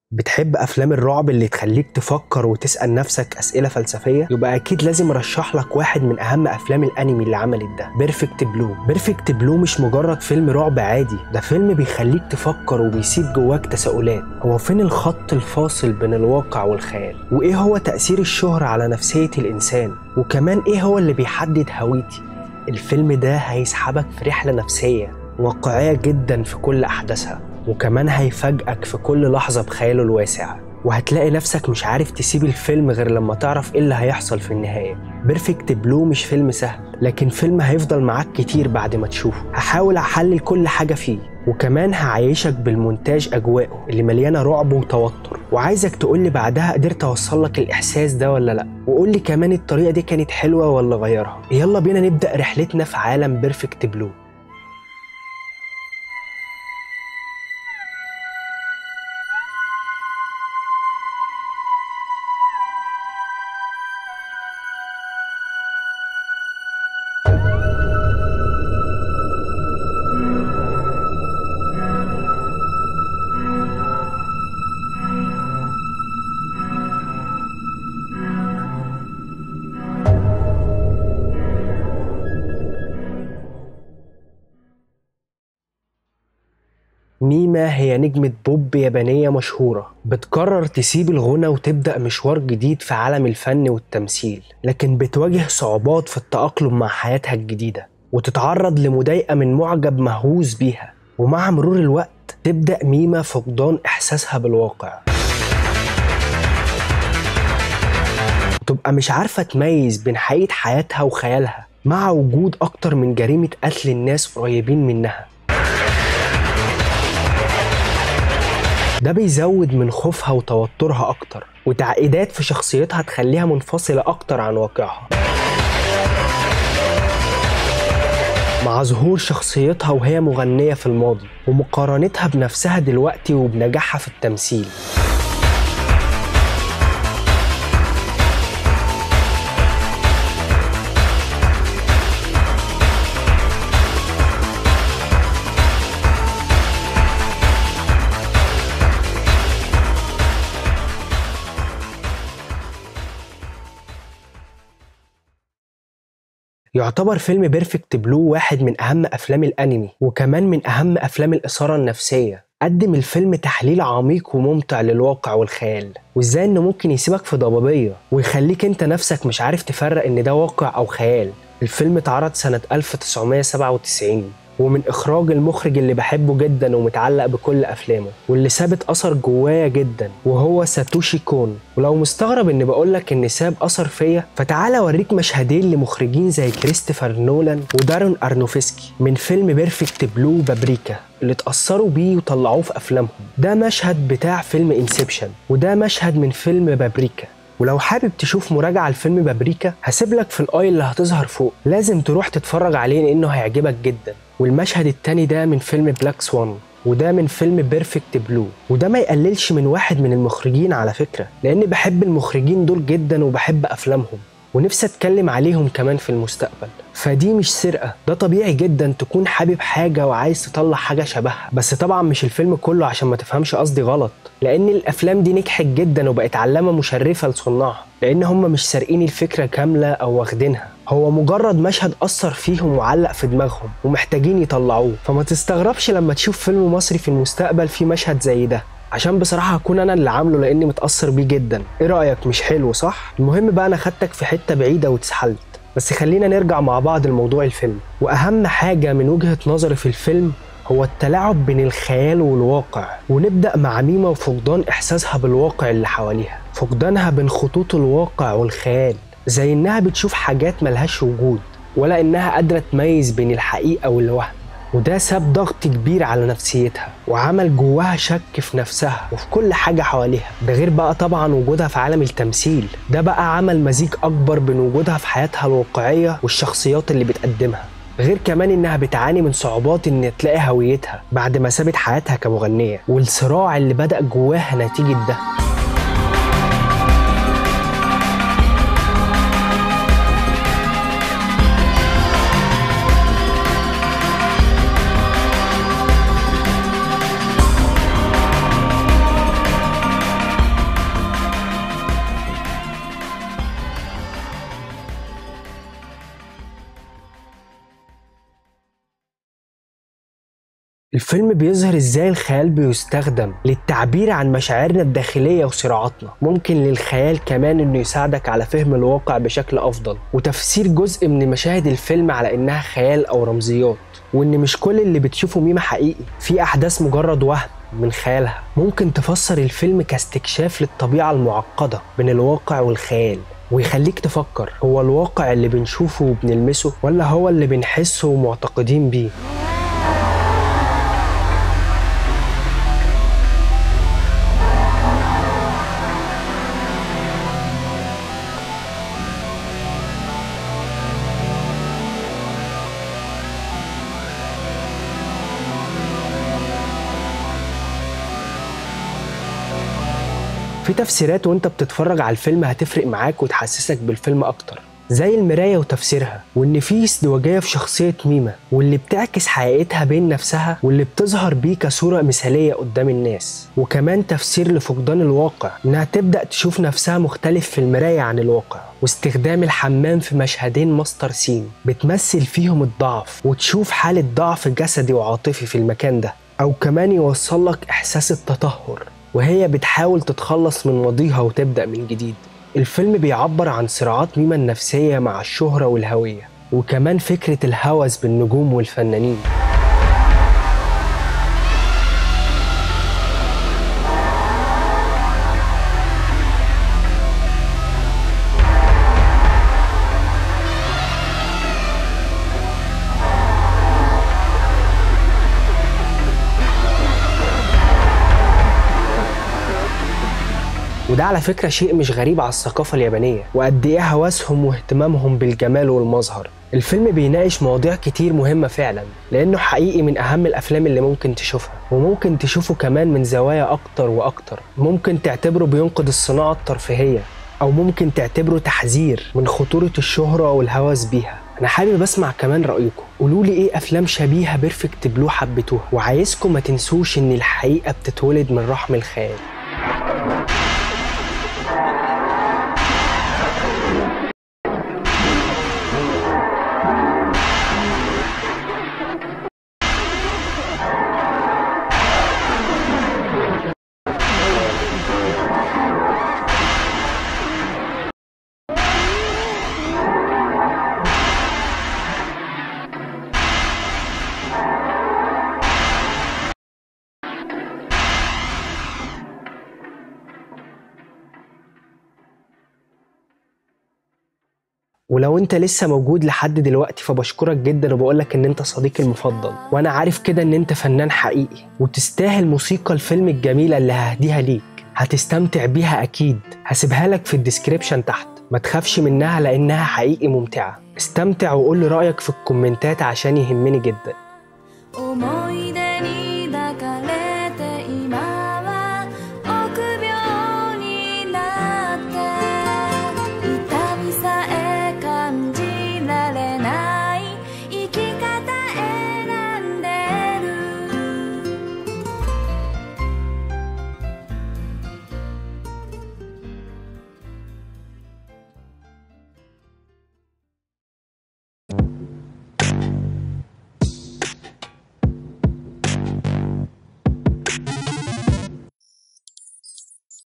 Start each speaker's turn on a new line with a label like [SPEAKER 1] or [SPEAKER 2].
[SPEAKER 1] بتحب افلام الرعب اللي تخليك تفكر وتسال نفسك اسئله فلسفيه يبقى اكيد لازم ارشح لك واحد من اهم افلام الانمي اللي عملت ده بيرفكت بلو بيرفكت بلو مش مجرد فيلم رعب عادي ده فيلم بيخليك تفكر وبيسيب جواك تساؤلات هو فين الخط الفاصل بين الواقع والخيال وايه هو تاثير الشهره على نفسيه الانسان وكمان ايه هو اللي بيحدد هويتي الفيلم ده هيسحبك في رحله نفسيه واقعيه جدا في كل احداثها وكمان هيفاجئك في كل لحظة بخياله الواسع وهتلاقي نفسك مش عارف تسيب الفيلم غير لما تعرف ايه اللي هيحصل في النهاية بيرفكت بلو مش فيلم سهل لكن فيلم هيفضل معاك كتير بعد ما تشوفه هحاول احلل كل حاجة فيه وكمان هعيشك بالمونتاج اجواءه اللي مليانة رعب وتوتر وعايزك تقولي بعدها قدرت اوصل لك الاحساس ده ولا لا وقولي كمان الطريقة دي كانت حلوة ولا غيرها يلا بينا نبدأ رحلتنا في عالم بيرفكت بلو ميما هي نجمة بوب يابانية مشهورة بتقرر تسيب الغنى وتبدأ مشوار جديد في عالم الفن والتمثيل لكن بتواجه صعوبات في التأقلم مع حياتها الجديدة وتتعرض لمضايقة من معجب مهووس بيها ومع مرور الوقت تبدأ ميما فقدان إحساسها بالواقع تبقى مش عارفة تميز بين حقيقة حياتها وخيالها مع وجود أكتر من جريمة قتل الناس قريبين منها ده بيزود من خوفها وتوترها أكتر وتعقيدات في شخصيتها تخليها منفصلة أكتر عن واقعها مع ظهور شخصيتها وهي مغنية في الماضي ومقارنتها بنفسها دلوقتي وبنجاحها في التمثيل يعتبر فيلم بيرفكت بلو واحد من أهم أفلام الأنمي وكمان من أهم أفلام الإثارة النفسية قدم الفيلم تحليل عميق وممتع للواقع والخيال وازاي انه ممكن يسيبك في ضبابية ويخليك انت نفسك مش عارف تفرق ان ده واقع او خيال الفيلم اتعرض سنة 1997 ومن اخراج المخرج اللي بحبه جدا ومتعلق بكل افلامه واللي سابت اثر جوايا جدا وهو ساتوشي كون ولو مستغرب اني بقولك ان ساب اثر فيا فتعالى اوريك مشهدين لمخرجين زي كريستوفر نولان ودارون ارنوفسكي من فيلم بيرفكت بلو بابريكا اللي اتأثروا بيه وطلعوه في أفلامهم ده مشهد بتاع فيلم انسبشن وده مشهد من فيلم بابريكا ولو حابب تشوف مراجعة لفيلم بابريكا هسيب لك في الاي اللي هتظهر فوق لازم تروح تتفرج عليه لانه هيعجبك جدا والمشهد التاني ده من فيلم بلاك سوان وده من فيلم بيرفكت بلو وده ما يقللش من واحد من المخرجين على فكرة لاني بحب المخرجين دول جدا وبحب افلامهم ونفسي اتكلم عليهم كمان في المستقبل فدي مش سرقة ده طبيعي جدا تكون حابب حاجة وعايز تطلع حاجة شبهها بس طبعا مش الفيلم كله عشان ما تفهمش قصدي غلط لان الافلام دي نجحت جدا وبقت علامة مشرفة لصناعها لان هم مش سارقين الفكرة كاملة او واخدينها هو مجرد مشهد أثر فيهم وعلق في دماغهم ومحتاجين يطلعوه فما تستغربش لما تشوف فيلم مصري في المستقبل فيه مشهد زي ده عشان بصراحة هكون أنا اللي عامله لأني متأثر بيه جدا إيه رأيك مش حلو صح؟ المهم بقى أنا خدتك في حتة بعيدة واتسحلت بس خلينا نرجع مع بعض لموضوع الفيلم وأهم حاجة من وجهة نظري في الفيلم هو التلاعب بين الخيال والواقع ونبدأ مع ميمة وفقدان إحساسها بالواقع اللي حواليها فقدانها بين خطوط الواقع والخيال زي إنها بتشوف حاجات ملهاش وجود ولا إنها قادرة تميز بين الحقيقة والوهم وده ساب ضغط كبير على نفسيتها وعمل جواها شك في نفسها وفي كل حاجة حواليها ده غير بقى طبعا وجودها في عالم التمثيل ده بقى عمل مزيج أكبر بين وجودها في حياتها الواقعية والشخصيات اللي بتقدمها غير كمان انها بتعاني من صعوبات ان تلاقي هويتها بعد ما سابت حياتها كمغنية والصراع اللي بدأ جواها نتيجة ده الفيلم بيظهر ازاي الخيال بيستخدم للتعبير عن مشاعرنا الداخلية وصراعاتنا ممكن للخيال كمان انه يساعدك على فهم الواقع بشكل افضل وتفسير جزء من مشاهد الفيلم على انها خيال او رمزيات وان مش كل اللي بتشوفه ميمة حقيقي في احداث مجرد وهم من خيالها ممكن تفسر الفيلم كاستكشاف للطبيعة المعقدة بين الواقع والخيال ويخليك تفكر هو الواقع اللي بنشوفه وبنلمسه ولا هو اللي بنحسه ومعتقدين بيه في تفسيرات وانت بتتفرج على الفيلم هتفرق معاك وتحسسك بالفيلم اكتر زي المراية وتفسيرها وإن في ازدواجية في شخصية ميمة واللي بتعكس حقيقتها بين نفسها واللي بتظهر بيه كصورة مثالية قدام الناس وكمان تفسير لفقدان الواقع إنها تبدأ تشوف نفسها مختلف في المراية عن الواقع واستخدام الحمام في مشهدين ماستر سين بتمثل فيهم الضعف وتشوف حالة ضعف جسدي وعاطفي في المكان ده أو كمان يوصل لك إحساس التطهر وهي بتحاول تتخلص من ماضيها وتبدأ من جديد الفيلم بيعبر عن صراعات ميمة النفسية مع الشهرة والهوية وكمان فكرة الهوس بالنجوم والفنانين وده على فكرة شيء مش غريب على الثقافة اليابانية وقد إيه هوسهم واهتمامهم بالجمال والمظهر الفيلم بيناقش مواضيع كتير مهمة فعلا لأنه حقيقي من أهم الأفلام اللي ممكن تشوفها وممكن تشوفه كمان من زوايا أكتر وأكتر ممكن تعتبره بينقد الصناعة الترفيهية أو ممكن تعتبره تحذير من خطورة الشهرة والهوس بيها أنا حابب أسمع كمان رأيكم قولوا لي إيه أفلام شبيهة بيرفكت بلو حبيتوها وعايزكم ما تنسوش إن الحقيقة بتتولد من رحم الخيال ولو انت لسه موجود لحد دلوقتي فبشكرك جدا وبقولك ان انت صديقي المفضل وانا عارف كده ان انت فنان حقيقي وتستاهل موسيقى الفيلم الجميلة اللي ههديها ليك هتستمتع بيها اكيد هسيبها لك في الديسكريبشن تحت ما تخافش منها لانها حقيقي ممتعة استمتع وقول لي رأيك في الكومنتات عشان يهمني جدا
[SPEAKER 2] 思い